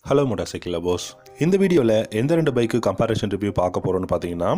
hello motor cycle Bose இந்த வீடியோவில் எந்த ரெண்டு பைக்கு கம்பேரிஷன் ரிவ்யூ பார்க்க போகிறோம்னு பார்த்தீங்கன்னா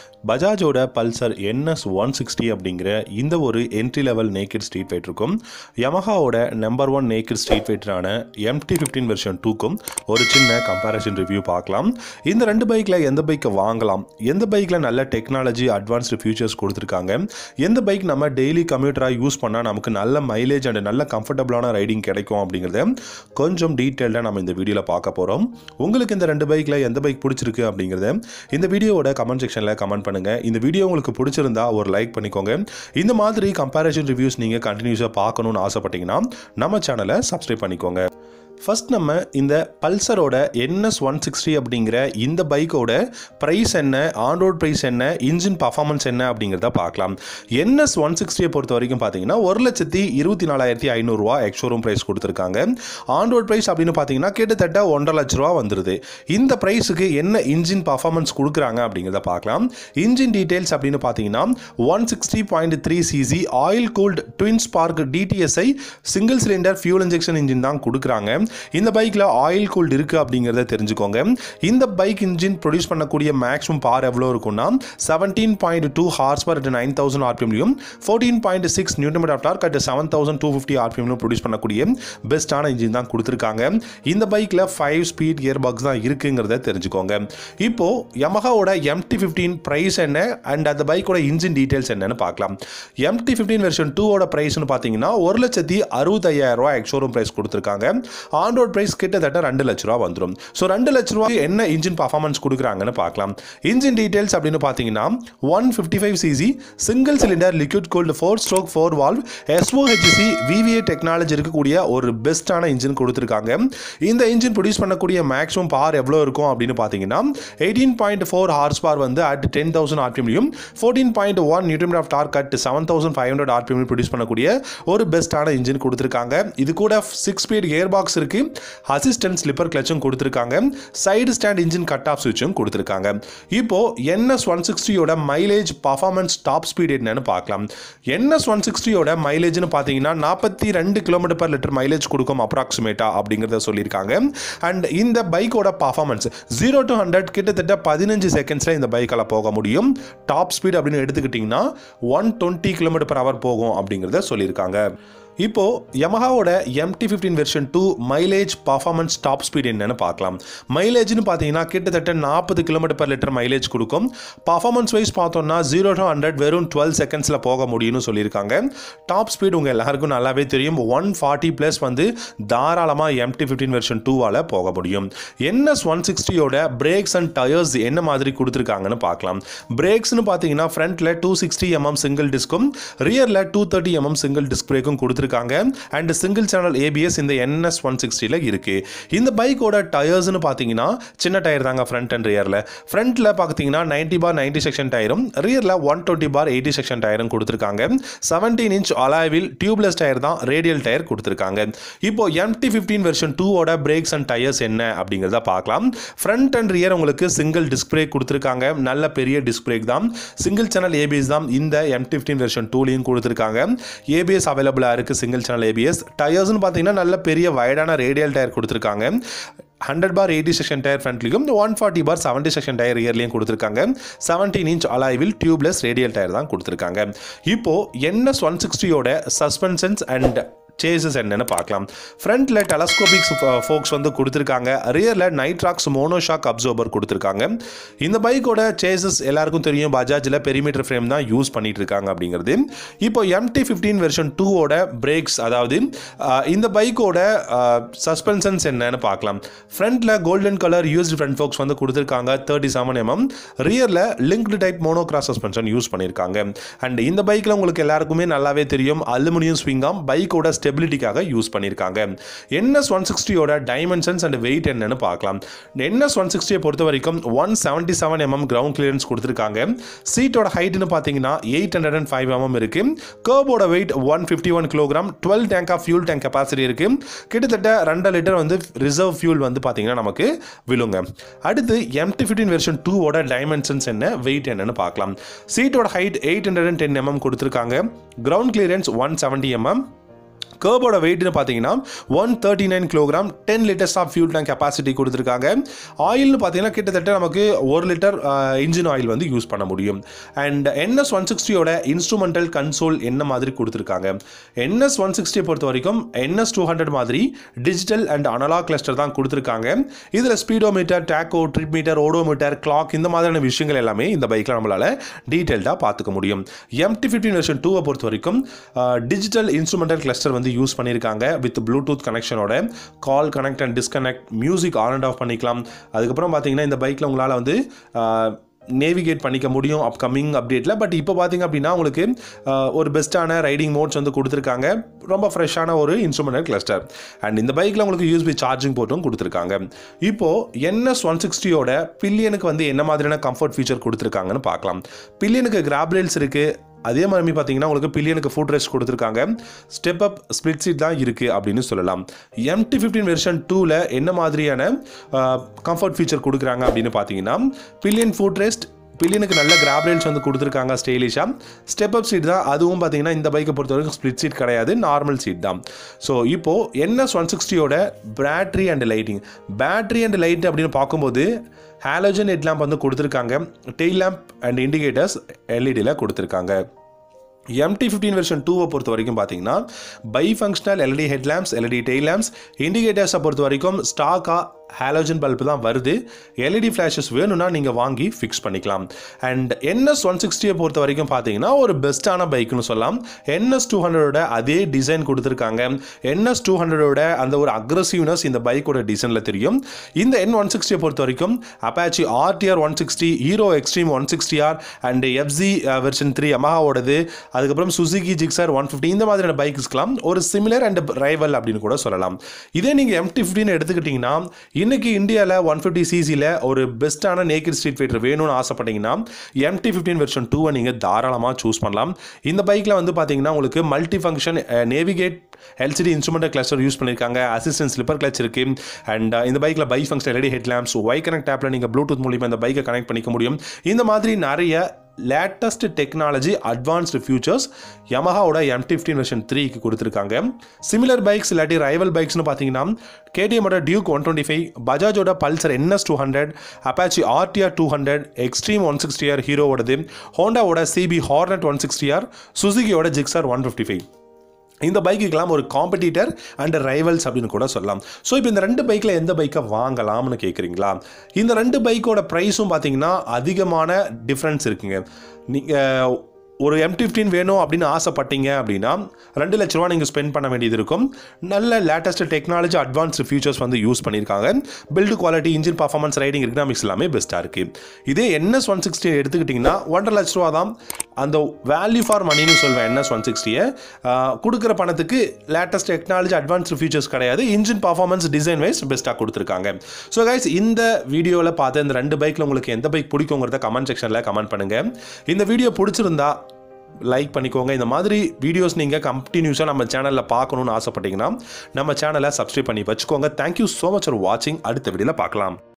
பஜாஜோட பல்சர் என்எஸ் ஒன் சிக்ஸ்டி அப்படிங்கிற இந்த ஒரு entry level naked street fight இருக்கும் யமஹாவோட நம்பர் ஒன் நேக்கட் ஸ்ட்ரீட் ஃபைட்டரான எம்டி ஃபிஃப்டீன் வெர்ஷன் டூக்கும் ஒரு சின்ன கம்பேரிஷன் ரிவ்யூ பார்க்கலாம் இந்த ரெண்டு பைக்கில் எந்த பைக்கை வாங்கலாம் எந்த பைக்கில் நல்ல டெக்னாலஜி அட்வான்ஸ்டு ஃபியூச்சர்ஸ் கொடுத்துருக்காங்க எந்த பைக் நம்ம டெய்லி கம்யூட்டராக யூஸ் பண்ணால் நமக்கு நல்ல மைலேஜ் அண்ட் நல்ல கம்ஃபர்டபுளான ரைடிங் கிடைக்கும் அப்படிங்கிறத கொஞ்சம் டீட்டெயில்டாக நம்ம இந்த வீடியோவில் பார்க்க போகிறோம் உங்களுக்கு இந்த ரெண்டு பைக்கில் எந்த பைக் பிடிச்சிருக்கு அப்படிங்கிறத இந்த வீடியோவோட கமெண்ட் செக்ஷனில் கமெண்ட் பண்ணுங்கள் இந்த வீடியோ உங்களுக்கு பிடிச்சிருந்தா ஒரு லைக் பண்ணிக்கோங்க இந்த மாதிரி கம்பேரிஷன் ரிவ்யூஸ் நீங்கள் கண்டினியூஸாக பார்க்கணும்னு ஆசைப்பட்டீங்கன்னா நம்ம சேனலை சப்ஸ்கிரைப் பண்ணிக்கோங்க ஃபர்ஸ்ட் நம்ம இந்த பல்சரோட என்எஸ் ஒன் சிக்ஸ்டி அப்படிங்கிற இந்த பைக்கோட ப்ரைஸ் என்ன ஆன் ரோட் ப்ரைஸ் என்ன இன்ஜின் பர்ஃபார்மன்ஸ் என்ன அப்படிங்கிறத பார்க்கலாம் என்எஸ் ஒன் சிக்ஸ்டியை பொறுத்த வரைக்கும் பார்த்தீங்கன்னா ஒரு லட்சத்தி இருபத்தி நாலாயிரத்தி ஐநூறுரூவா எக்ஷோரூம் ப்ரைஸ் கொடுத்துருக்காங்க ஆன் ரோட் ப்ரைஸ் அப்படின்னு பார்த்தீங்கன்னா கிட்டத்தட்ட ஒன்றரை லட்ச ரூபா வந்துருது இந்த ப்ரைஸுக்கு என்ன இன்ஜின் பர்ஃபார்மன்ஸ் கொடுக்குறாங்க அப்படிங்கிறத பார்க்கலாம் இன்ஜின் டீடைல்ஸ் அப்படின்னு பார்த்தீங்கன்னா one sixty point three CC oil cooled twin spark DTSi single cylinder fuel injection engine தான் கொடுக்குறாங்க இந்த பைக்கில் ஆயில் கூல்டு இருக்குது அப்படிங்கிறத தெரிஞ்சுக்கோங்க இந்த பைக் இன்ஜின் ப்ரொடியூஸ் பண்ணக்கூடிய மேக்ஸிமம் பார் எவ்வளோ இருக்கும்னா seventeen point two horse power at nine thousand ஆர்பிஎம்லையும் fourteen point six newton of torque at seven thousand two fifty ஆர்பிஎம்லையும் ப்ரொடியூஸ் பண்ணக்கூடிய பெஸ்ட்டான இன்ஜின் தான் கொடுத்துருக்காங்க இந்த பைக்கில் ஃபைவ் ஸ்பீட் கியர் பாக்ஸ் தான் இருக்குங்கிறத தெரிஞ்சுக்கோங்க இப்போ யமஹாவோட எம்டி ஃபிஃப்டீன் ப்ரைஸ் என்ன அண்ட் அந்த பைக்கோட இன்ஜின் டீட்டெயில்ஸ் என்னன்னு பார்க்கலாம் எம்டி ஃபிஃப்டீன் வெர்ஷன் டூவோட ப்ரைஸ்னு பார்த்தீங்கன்னா ஒரு லட்சத்தி அறுபத்தையாயிரம் ரூபாய் எக்ஷோரூம் ப்ரைஸ் கொடுத்துருக்காங்க ஆன் ரோட் ப்ரைஸ் கிட்டத்தட்ட ரெண்டு லட்ச ரூபா வந்துடும் ஸோ ரெண்டு லட்ச ரூபா என்ன இன்ஜின் பர்ஃபார்மன்ஸ் கொடுக்குறாங்கன்னு பார்க்கலாம் இன்ஜின் டீடைல்ஸ் அப்படின்னு பார்த்தீங்கன்னா one fifty five CC single cylinder liquid cooled four stroke four valve SOHC VVA technology இருக்கக்கூடிய ஒரு பெஸ்ட்டான இன்ஜின் கொடுத்துருக்காங்க இந்த இன்ஜின் ப்ரொடியூஸ் பண்ணக்கூடிய மேக்ஸிமம் பார் எவ்வளோ இருக்கும் அப்படின்னு பார்த்தீங்கன்னா eighteen point four horse power வந்து அட் டென் தௌசண்ட் ஆர்பிஎம்லையும் fourteen point one newton of torque at seven thousand five hundred RPM produce பண்ணக்கூடிய ஒரு பெஸ்ட்டான இன்ஜின் கொடுத்துருக்காங்க இது கூட சிக்ஸ் ஸ்பீட் கியர் பாக்ஸ் இருக்கு அசிஸ்டன்ட் ஸ்லிப்பர் கிளச்சும் கொடுத்துருக்காங்க side stand engine cut off சுவிட்சும் கொடுத்துருக்காங்க இப்போ என்எஸ் ஒன் சிக்ஸ்டியோட மைலேஜ் பர்ஃபார்மன்ஸ் டாப் ஸ்பீட் என்னன்னு பார்க்கலாம் என்எஸ் ஒன் சிக்ஸ்டியோட மைலேஜ்னு பார்த்தீங்கன்னா நாற்பத்தி ரெண்டு கிலோமீட்டர் பர் லிட்டர் மைலேஜ் கொடுக்கும் அப்ராக்சிமேட்டா அப்படிங்கிறத சொல்லியிருக்காங்க அண்ட் இந்த பைக்கோட பர்ஃபார்மன்ஸ் ஜீரோ டு ஹண்ட்ரட் கிட்டத்தட்ட பதினஞ்சு செகண்ட்ஸில் இந்த பைக்கால் போக முடியும் டாப் ஸ்பீட் அப்படின்னு எடுத்துக்கிட்டிங்கன்னா one twenty kilometre per hour போகும் அப்படிங்கிறத சொல்லியிருக்காங்க இப்போ யமஹாவோட MT fifteen version two mileage performance top speed என்னன்னு பார்க்கலாம் மைலேஜ்னு பார்த்தீங்கன்னா கிட்டத்தட்ட நாற்பது கிலோமீட்டர் பர் லிட்டர் மைலேஜ் கொடுக்கும் பர்ஃபார்மன்ஸ் வைஸ் பார்த்தோம்னா ஜீரோ டு ஹண்ட்ரட் வெறும் டுவெல் செகண்ட்ஸில் போக முடியும்னு சொல்லியிருக்காங்க டாப் ஸ்பீட் உங்கள் எல்லாருக்கும் நல்லாவே தெரியும் ஒன் ஃபார்ட்டி ப்ளஸ் வந்து தாராளமாக எம்டி ஃபிஃப்டீன் வெர்ஷன் டூவால் போக முடியும் என்எஸ் ஒன் சிக்ஸ்டியோட பிரேக்ஸ் அண்ட் டயர்ஸ் என்ன மாதிரி கொடுத்துருக்காங்கன்னு பார்க்கலாம் பிரேக்ஸ்னு பார்த்தீங்கன்னா ஃப்ரண்ட்டில் டூ சிக்ஸ்டி எம்எம் சிங்கிள் டிஸ்க்கும் ரியரில் two thirty MM single disc பிரேக்கும் கொடுத்துருக்காங்க கொடுத்துருக்காங்க அண்ட் சிங்கிள் சேனல் ஏபிஎஸ் இந்த என்எஸ் ஒன் சிக்ஸ்டியில் இருக்கு இந்த பைக்கோட டயர்ஸ்னு பார்த்தீங்கன்னா சின்ன டயர் தாங்க ஃப்ரண்ட் அண்ட் ரியரில் ஃப்ரண்ட்டில் பார்த்தீங்கன்னா நைன்டி பார் நைன்டி செக்ஷன் டயரும் ரியரில் one twenty by eighty section டயரும் கொடுத்துருக்காங்க செவன்டீன் இன்ச் அலாவில் டியூப்லெஸ் டயர் தான் ரேடியல் டயர் கொடுத்துருக்காங்க இப்போ எம்டி ஃபிஃப்டீன் வெர்ஷன் டூவோட பிரேக்ஸ் அண்ட் டயர்ஸ் என்ன அப்படிங்கிறத பார்க்கலாம் ஃப்ரண்ட் அண்ட் ரியர் உங்களுக்கு சிங்கிள் டிஸ்க் பிரேக் கொடுத்துருக்காங்க நல்ல பெரிய டிஸ்க் பிரேக் தான் சிங்கிள் சேனல் ஏபிஎஸ் தான் இந்த எம்டி ஃபிஃப்டீன் வெர்ஷன் டூலையும் கொடுத்துருக்காங்க ஏபிஎஸ் அவைலபிளாக இருக்குது சிங்கிள் சேனல் ஏபிஎஸ் டயர்ஸ்னு பார்த்தீங்கன்னா நல்ல பெரிய வைடான ரேடியல் டயர் கொடுத்துருக்காங்க hundred by eighty section tyre ஃப்ரண்ட்லையும் one forty by seventy section tyre இயர்லையும் கொடுத்துருக்காங்க செவன்டீன் இன்ச் அலாய்வில் டியூப்லெஸ் ரேடியல் டயர் தான் கொடுத்துருக்காங்க இப்போ என்எஸ் ஒன் சிக்ஸ்டியோட சஸ்பென்ஷன்ஸ் அண்ட் சேசஸ் என்னன்னு பார்க்கலாம் ஃப்ரண்ட்டில் டெலஸ்கோபிக்ஸ் ஃபோக்ஸ் வந்து கொடுத்துருக்காங்க ரியரில் நைட்ராக்ஸ் மோனோஷாக் அப்சர்வர் கொடுத்துருக்காங்க இந்த பைக்கோட சேசஸ் எல்லாருக்கும் தெரியும் பஜாஜில் பெரிமீட்டர் ஃப்ரேம் தான் யூஸ் பண்ணிட்டு இருக்காங்க அப்படிங்கிறது இப்போ எம்டி ஃபிஃப்டீன் வெர்ஷன் டூவோட பிரேக்ஸ் அதாவது இந்த பைக்கோட சஸ்பென்ஷன்ஸ் என்னன்னு பார்க்கலாம் ஃப்ரண்ட்டில் golden colour used front forks வந்து கொடுத்துருக்காங்க தேர்ட்டி செவன் எம்எம் ரியரில் linked type monocross suspension use பண்ணியிருக்காங்க அண்ட் இந்த பைக்கில் உங்களுக்கு எல்லாருக்குமே நல்லாவே தெரியும் அலுமினியம் ஸ்விங்காம் பைக்கோட ஸ்டெபிலிட்டிக்காக யூஸ் பண்ணியிருக்காங்க என்எஸ் ஒன் சிக்ஸ்டியோட டைமென்ஷன்ஸ் அண்ட் வெயிட் என்னன்னு பார்க்கலாம் என்எஸ் ஒன் சிக்ஸ்டியை பொறுத்த வரைக்கும் one seventy seven MM ground clearance கொடுத்துருக்காங்க சீட்டோட ஹைட்னு பார்த்தீங்கன்னா eight hundred and five MM இருக்கு கர்போட weight one fifty one kilogram twelve tank of fuel tank capacity இருக்கு கிட்டத்தட்ட ரெண்டு லிட்டர் வந்து ரிசர்வ் ஃபியூல் வந்து பார்த்தீங்கன்னா நமக்கு விழுங்க அடுத்து எம்டி ஃபிஃப்டின் வெர்ஷன் டூவோட டைமென்ஷன்ஸ் என்ன வெயிட் என்னன்னு பார்க்கலாம் சீட்டோட height eight hundred and ten MM கொடுத்துருக்காங்க ground clearance one seventy MM கேர்போட வெயிட்னு பார்த்தீங்கன்னா one thirty nine kilogram ten litres of fuel tank capacity கொடுத்துருக்காங்க ஆயில்னு பார்த்தீங்கன்னா கிட்டத்தட்ட நமக்கு ஒரு லிட்டர் இன்ஜின் ஆயில் வந்து யூஸ் பண்ண முடியும் அண்ட் என்எஸ் ஒன் சிக்ஸ்டியோட இன்ஸ்ட்ருமெண்டல் கன்சோல் என்ன மாதிரி கொடுத்துருக்காங்க என்எஸ் ஒன் சிக்ஸ்டியை பொறுத்த வரைக்கும் என்எஸ் டூ ஹண்ட்ரட் மாதிரி டிஜிட்டல் அண்ட் அனலாக் கிளஸ்டர் தான் கொடுத்துருக்காங்க இதில் speedometer tacho trip meter odometer clock இந்த மாதிரியான விஷயங்கள் எல்லாமே இந்த பைக்கில் நம்மளால் டீட்டெயில்டாக பார்த்துக்க முடியும் எம்டி ஃபிஃப்டின் வெர்ஷன் டூவை பொறுத்த வரைக்கும் டிஜிட்டல் இன்ஸ்ட்ருமெண்டல் கிளஸ்டர் வந்து யூஸ் பண்ணியிருக்காங்க வித் ப்ளூடூத் கனெக்ஷனோட call connect and disconnect music on and off பண்ணிக்கலாம் அதுக்கப்புறம் பார்த்தீங்கன்னா இந்த பைக்கில் உங்களால் வந்து நேவிகேட் பண்ணிக்க முடியும் அப்கமிங் அப்டேட்டில் பட் இப்போ பார்த்தீங்க அப்படின்னா உங்களுக்கு ஆஹ், ஒரு பெஸ்ட்டான ரைடிங் மோட்ஸ் வந்து கொடுத்துருக்காங்க ரொம்ப ஃப்ரெஷ்ஷான ஒரு இன்ஸ்ட்ருமெண்டல் கிளஸ்டர் அண்ட் இந்த பைக்கில் உங்களுக்கு யூஎஸ்பி சார்ஜிங் போர்ட்டும் கொடுத்துருக்காங்க இப்போது என்எஸ் ஒன் சிக்ஸ்டியோட பில்லியனுக்கு வந்து என்ன மாதிரியான கம்ஃபர்ட் ஃபீச்சர் கொடுத்துருக்காங்கன்னு பார்க்கலாம் பில்லியனுக்கு கிராப் ரேல்ஸ் இருக்குது அதே மாதிரி பார்த்தீங்கன்னா உங்களுக்கு பில்லியனுக்கு ஃபுட் ரெஸ்ட் கொடுத்துருக்காங்க ஸ்டெப் அப் ஸ்பிளிட் சீட் தான் இருக்குது அப்படின்னு சொல்லலாம் எம்டி ஃபிஃப்டீன் வெர்ஷன் டூவில் என்ன மாதிரியான கம்ஃபர்ட் ஃபீச்சர் கொடுக்குறாங்க அப்படின்னு பார்த்தீங்கன்னா பில்லியன் ஃபுட் ரெஸ்ட் பில்லியனுக்கு நல்ல கிராப் ரேல்ஸ் வந்து கொடுத்துருக்காங்க ஸ்டைலிஷாக ஸ்டெப் அப் சீட் தான் அதுவும் பார்த்தீங்கன்னா இந்த பைக்கை பொறுத்த வரைக்கும் ஸ்ப்ளிட் சீட் கிடையாது நார்மல் சீட் தான் ஸோ இப்போது என்எஸ் ஒன் சிக்ஸ்டியோட battery and lighting battery and light அப்படின்னு பார்க்கும்போது ஹாலோஜன் ஹெட் லேம்ப் வந்து கொடுத்துருக்காங்க டெய்ல் லேம்ப் அண்ட் இண்டிகேட்டர்ஸ் எல்இடியில் கொடுத்துருக்காங்க எம்டி ஃபிஃப்டீன் வெர்ஷன் டூவை பொறுத்த வரைக்கும் பார்த்தீங்கன்னா bi functional LED head lamps LED tail lamps இண்டிகேட்டர்ஸை பொறுத்த வரைக்கும் ஸ்டாக்காக ஹாலோஜன் பல்ப் தான் வருது எல்இடி ஃப்ளாஷஸ் வேணும்னா நீங்கள் வாங்கி ஃபிக்ஸ் பண்ணிக்கலாம் அண்ட் என்எஸ் ஒன் சிக்ஸ்டியை பொறுத்த வரைக்கும் பார்த்தீங்கன்னா ஒரு பெஸ்ட்டான பைக்குன்னு சொல்லலாம் என்எஸ் டூ ஹண்ட்ரடோட அதே டிசைன் கொடுத்துருக்காங்க என்எஸ் டூ ஹண்ட்ரடோட அந்த ஒரு அக்ரஸிவ்னஸ் இந்த பைக்கோட டிசைனில் தெரியும் இந்த என் ஒன் சிக்ஸ்டியை பொறுத்த வரைக்கும் Apache RTR one sixty Hero Xtreme one sixty R and FZ version three யமஹாவோடது அதுக்கப்புறம் சுசுகி ஜிக்ஸர் ஒன் ஃபிஃப்டி இந்த மாதிரியான பைக்ஸ்க்கெலாம் ஒரு சிமிலர் அண்ட் ரைவல் அப்படின்னு கூட சொல்லலாம் இதே நீங்கள் எம்டி ஃபிஃப்டின்னு எடுத்துக்கிட்டிங்கன்னா இன்னைக்கு இந்தியாவில் ஒன் ஃபிஃப்டி சிசியில் ஒரு பெஸ்ட்டான நேக்கட் ஸ்ட்ரீட் ஃபைட்டர் வேணும்னு ஆசைப்பட்டீங்கன்னா எம்டி ஃபிஃப்டின் வெர்ஷன் டூவை நீங்கள் தாராளமாக சூஸ் பண்ணலாம் இந்த பைக்கில் வந்து பார்த்தீங்கன்னா உங்களுக்கு multi function navigate LCD instrument cluster use பண்ணியிருக்காங்க அசிஸ்டன்ட் ஸ்லிப்பர் கிளச் இருக்கு அண்ட் இந்த பைக்கில் bi function LED head lamps Y connect ஆப்பில் நீங்கள் ப்ளூடூத் மூலியமாக இந்த பைக்கை கனெக்ட் பண்ணிக்க முடியும் இந்த மாதிரி நிறைய லேட்டஸ்ட் டெக்னாலஜி அட்வான்ஸ்டு ஃபியூச்சர்ஸ் யமஹாவோட எம் ஃபிஃப்டின் வெர்ஷன் த்ரீக்கு கொடுத்துருக்காங்க சிமிலர் பைக்ஸ் இல்லாட்டி ரைவல் பைக்ஸ்னு பார்த்தீங்கன்னா கேடிஎம்மோட டியூக் ஒன் டுவெண்ட்டி ஃபைவ் பஜாஜோட Pulsar NS two hundred Apache RTR two hundred Xtreme one sixty R ஹீரோவோடது ஹோண்டாவோட CB Hornet one sixty R சுசுகியோட ஜிக்ஸார் ஒன் ஃபிஃப்டி ஃபைவ் இந்த பைக்குக்கெல்லாம் ஒரு காம்படிட்டர் அண்ட் ரைவல்ஸ் அப்படின்னு கூட சொல்லலாம் ஸோ இப்போ இந்த ரெண்டு பைக்கில் எந்த பைக்கை வாங்கலாம்னு கேட்குறீங்களா இந்த ரெண்டு பைக்கோட ப்ரைஸும் பார்த்தீங்கன்னா அதிகமான டிஃப்ரென்ஸ் இருக்குங்க நீங்கள் ஒரு எம் ஃபிஃப்டின் வேணும் அப்படின்னு ஆசைப்பட்டீங்க அப்படின்னா ரெண்டு லட்ச ரூபா நீங்கள் ஸ்பெண்ட் பண்ண வேண்டியது இருக்கும் நல்ல லேட்டஸ்ட் டெக்னாலஜி அட்வான்ஸ்டு ஃபீச்சர்ஸ் வந்து யூஸ் பண்ணியிருக்காங்க build quality engine performance riding economics எல்லாமே பெஸ்ட்டாக இருக்குது இதே என்எஸ் ஒன் சிக்ஸ்டி எடுத்துக்கிட்டிங்கன்னா ஒன்றரை லட்ச ரூபா தான் அந்த வேல்யூ ஃபார் மணின்னு சொல்வேன் என்எஸ் ஒன் சிக்ஸ்டியை கொடுக்குற பணத்துக்கு லேட்டஸ்ட் டெக்னாலஜி அட்வான்ஸ்டு ஃபீச்சர்ஸ் கிடையாது இன்ஜின் பர்ஃபார்மன்ஸ் டிசைன் வைஸ் பெஸ்ட்டாக கொடுத்துருக்காங்க ஸோ கைஸ் இந்த வீடியோவில் பார்த்த இந்த ரெண்டு பைக்கில் உங்களுக்கு எந்த பைக் பிடிக்குங்கிறத கமெண்ட் செக்ஷனில் கமெண்ட் பண்ணுங்கள் இந்த வீடியோ பிடிச்சிருந்தா லைக் பண்ணிக்கோங்க இந்த மாதிரி வீடியோஸ் நீங்கள் கண்டினியூஸாக நம்ம சேனலில் பார்க்கணுன்னு ஆசைப்பட்டீங்கன்னா நம்ம சேனலை சப்ஸ்கிரைப் பண்ணி வச்சுக்கோங்க தேங்க்யூ ஸோ மச் ஃபார் வாட்சிங் அடுத்த வீடியோவில் பார்க்கலாம்